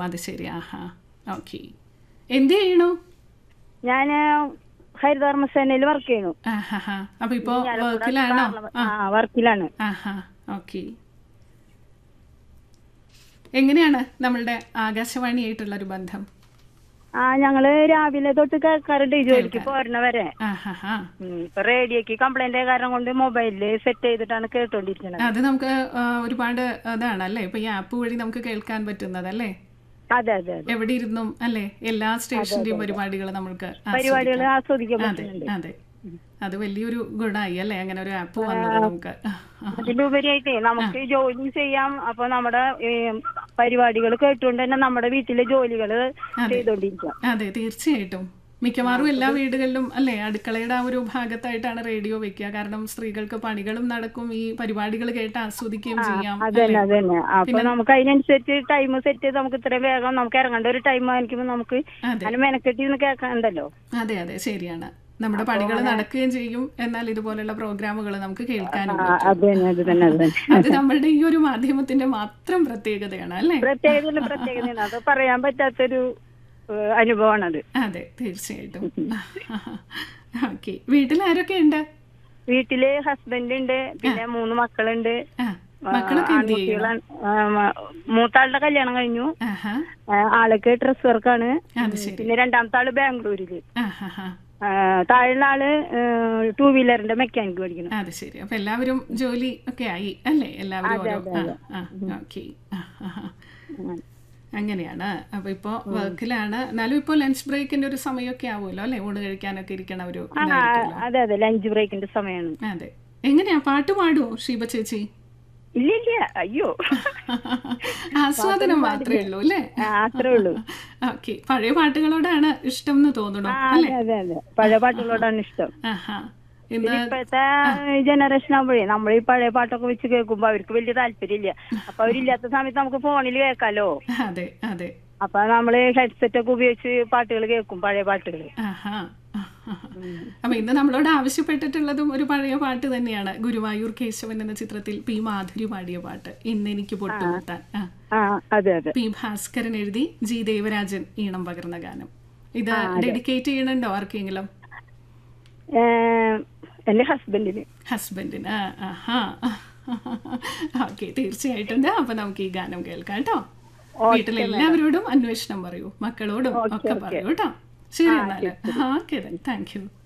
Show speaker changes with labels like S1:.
S1: അത് ശരി ആഹാ ഓക്കെ എന്ത് ചെയ്യണു
S2: ഞാൻ ഹരിതകർമ്മസേനയിൽ വർക്ക് ചെയ്യണു
S1: ആഹാ അപ്പൊ ഇപ്പോ വർക്കിലാണോ
S2: ആ വർക്കിലാണ്
S1: ആഹാ ഓക്കെ എങ്ങനെയാണ് നമ്മളുടെ ആകാശവാണിയായിട്ടുള്ള ഒരു ബന്ധം
S2: ആ ഞങ്ങള് രാവിലെ തൊട്ട് കേൾക്കാറുണ്ട് ഈ ജോലിക്ക് പോരണ വരെ
S1: ആഹാ
S2: ഉം, ഇപ്പൊ റേഡിയോക്ക് കംപ്ലൈന്റ് കാരണം കൊണ്ട് മൊബൈലില് സെറ്റ് ചെയ്തിട്ടാണ് കേട്ടോണ്ടിരിക്കുന്നത്
S1: അത് നമുക്ക് ആ, ഒരുപാട് അതാണ് അല്ലേ ഇപ്പൊ ഈ ആപ്പ് വഴി നമുക്ക് കേൾക്കാൻ പറ്റുന്നത് അല്ലേ
S2: അതെ അതെ അതെ
S1: എവിടെ ഇരുന്നും അല്ലേ എല്ലാ സ്റ്റേഷന്റെയും പരിപാടികൾ നമുക്ക്
S2: പരിപാടികൾ ആസ്വദിക്കാൻ
S1: അതെ
S2: പറ്റുന്നുണ്ട്
S1: അതെ അത് വലിയൊരു ഗുണമായി അല്ലേ അങ്ങനെ ഒരു ആപ്പ് വന്നത് നമുക്ക്
S2: അതിലുപരിയായിട്ടേ നമുക്ക് ജോലി ചെയ്യാം അപ്പൊ നമ്മുടെ പരിപാടികൾ കേട്ടുകൊണ്ട് തന്നെ നമ്മുടെ വീട്ടിലെ ജോലികള് ചെയ്തോണ്ടിരിക്കാം
S1: അതെ തീർച്ചയായിട്ടും മിക്കവാറും എല്ലാ വീടുകളിലും അല്ലേ അടുക്കളയുടെ ആ ഒരു ഭാഗത്തായിട്ടാണ് റേഡിയോ വെക്കുക കാരണം സ്ത്രീകൾക്ക് പണികളും നടക്കും ഈ പരിപാടികൾ കേട്ട് ആസ്വദിക്കുകയും ചെയ്യാം
S2: അത് തന്നെ അത് തന്നെ അപ്പൊ നമുക്ക് അതിനനുസരിച്ച് ടൈം സെറ്റ് ചെയ്ത് നമുക്ക് ഇത്രയും വേഗം നമുക്ക് ഇറങ്ങേണ്ട ഒരു ടൈം ആയിരിക്കുമ്പോൾ നമുക്ക്
S1: അതെ
S2: അതിന് മെനക്കെട്ടി നിന്ന് കേൾക്കണ്ടല്ലോ
S1: അതെ അതെ ശരിയാണ് നമ്മുടെ പണികൾ നടക്കുകയും ചെയ്യും എന്നാൽ ഇതുപോലുള്ള പ്രോഗ്രാമുകൾ നമുക്ക് കേൾക്കാനും
S2: ആ, അത് തന്നെ അത് തന്നെ അത് തന്നെ
S1: അത് നമ്മളുടെ ഈ ഒരു മാധ്യമത്തിന്റെ മാത്രം പ്രത്യേകതയാണ് അല്ലേ
S2: പ്രത്യേകത പ്രത്യേകത അത് പറയാൻ പറ്റാത്തൊരു ഏഹ്, അനുഭവമാണത്
S1: അതെ തീർച്ചയായിട്ടും ഓക്കെ വീട്ടിൽ ആരൊക്കെ ഉണ്ട്
S2: വീട്ടില് ഹസ്ബൻഡ് ഉണ്ട് പിന്നെ മൂന്ന് മക്കളുണ്ട്
S1: ആ മക്കളൊക്കെ എന്ത് ചെയ്യും
S2: ആൺകുട്ടികളാണ് ആ, മ- മൂത്താളുടെ കല്യാണം കഴിഞ്ഞു
S1: ആഹാ
S2: ആ, ആൾക്ക് ഡ്രസ് വർക്കാണ്
S1: അത് ശരി
S2: പിന്നെ രണ്ടാമത്തെ ആള് ബാംഗ്ലൂരില്
S1: ആഹാ
S2: ആ, താഴെയുള്ള ആള് ടൂ വീലറിന്റെ മെക്കാനിക് പഠിക്കണം
S1: അത് ശരി അപ്പൊ എല്ലാവരും ജോലി ഒക്കെ ആയി അല്ലേ എല്ലാവരും ഓരോ ആ ഓക്കെ അങ്ങനെയാണ് അപ്പൊ ഇപ്പോ വർക്കിലാണ് എന്നാലും ഇപ്പോ ലഞ്ച് ബ്രേക്കിന്റെ ഒരു സമയമൊക്കെ ആവുമല്ലോ അല്ലെ ഊണ് കഴിക്കാനൊക്കെ ഇരിക്കണ ഒരു
S2: ആ,
S1: ഇതായിരിക്കുമല്ലോ.
S2: അതെ അതെ ലഞ്ച് ബ്രേക്കിന്റെ സമയമാണ്
S1: അതെ എങ്ങനെയാ പാട്ട് പാടുവോ ഷീബ ചേച്ചി
S2: ഇല്ല ഇല്ല അയ്യോ
S1: ആസ്വാദനം മാത്രമേ ഉള്ളൂ അല്ലേ
S2: ആ, അത്രേ ഉള്ളൂ
S1: ഓക്കെ പഴയ പാട്ടുകളോടാണ് ഇഷ്ടം എന്ന് തോന്നണു
S2: ആ, അതെ അതെ അതെ പഴയ പാട്ടുകളോടാണ് ഇഷ്ടം
S1: ആഹാ ഇന്ന്
S2: ഇപ്പോഴത്തെ ജനറേഷൻ ആകുമ്പോഴേ നമ്മൾ ഈ പഴയ പാട്ടൊക്കെ വെച്ച് കേൾക്കുമ്പോ അവർക്ക് വലിയ താല്പര്യമില്ല അപ്പൊ അവരില്ലാത്ത സമയത്ത് നമുക്ക് ഫോണിൽ കേൾക്കാലോ
S1: അതെ അതെ
S2: അപ്പൊ നമ്മള് ഹെഡ്സെറ്റ് ഒക്കെ ഉപയോഗിച്ച് പാട്ടുകൾ കേൾക്കും പഴയ പാട്ടുകൾ
S1: ആഹാ അപ്പൊ ഇന്ന് നമ്മളോട് ആവശ്യപ്പെട്ടിട്ടുള്ളതും ഒരു പഴയ പാട്ട് തന്നെയാണ് ഗുരുവായൂർ കേശവൻ എന്ന ചിത്രത്തിൽ പി മാധുരി പാടിയ പാട്ട് ഇന്ന് എനിക്ക് പൊട്ടുമുട്ടാൻ ആ.
S2: ആ അതെ അതെ
S1: പി ഭാസ്കരൻ എഴുതി ജി ദേവരാജൻ ഈണം പകർന്ന ഗാനം ഇത് ഡെഡിക്കേറ്റ് ചെയ്യണുണ്ടോ ആർക്കെങ്കിലും
S2: ഏഹ്, എന്റെ ഹസ്ബൻഡിന്
S1: ഹസ്ബൻഡിന് ആ, ആഹാ ഓക്കെ തീർച്ചയായിട്ടും ദാ, അപ്പൊ നമുക്ക് ഈ ഗാനം കേൾക്കാം കേട്ടോ വീട്ടിലെല്ലാവരോടും അന്വേഷണം പറയൂ മക്കളോടും ഒക്കെ പറയൂ കേട്ടോ ശരി എന്നാല് ഓക്കെ താങ്ക് യു